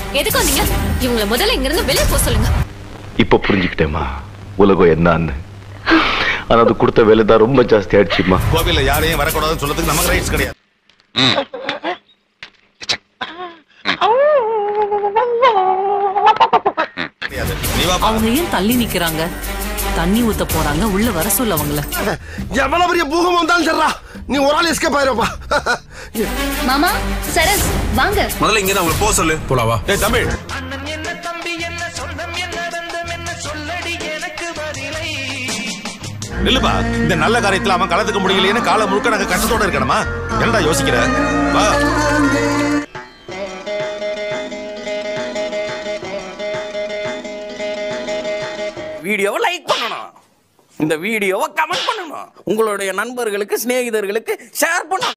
எதுக்கு வந்தீங்க இவங்கள முதல்ல இங்க இருந்து வெளியே போக சொல்லுங்க இப்ப புரிஞ்சுக்கிட்டேம்மா உலகம் என்னன்னு ஆனா அது கொடுத்த வேலை தான் ரொம்ப ஜாஸ்தி ஆயிடுச்சுமா கோவில்ல யாரையும் வரக்கூடாதுன்னு சொல்றதுக்கு நமக்கு ரைட்ஸ் கிடையாது கிடையாது. நீ வா பா. அவங்க ஏன் தள்ளி நிக்கிறாங்க தண்ணி ஊத்த போறாங்க உள்ள வர சொல்ல அவங்கள எவ்வளவு பெரிய பூகம் வந்தாலும் சரிடா நீ ஒரு ஆள் எஸ்கேப் ஆயிருப்பா மாமா சரஸ் வாங்க முதல்ல இங்க அவங்களை போக சொல்லு போலாவா டேய் தம்பி நில்லுப்பா இந்த நல்ல காரியத்துல அவன் கலந்துக்க முடியலையேன்னு காலம் முழுக்க நாங்க கஷ்டத்தோட இருக்கணுமா என்னடா யோசிக்கிற வா வீடியோவை லைக் பண்ணணும் இந்த வீடியோவை கமெண்ட் பண்ணணும் உங்களுடைய நண்பர்களுக்கு சிநேகிதர்களுக்கு ஷேர் பண்ணணும்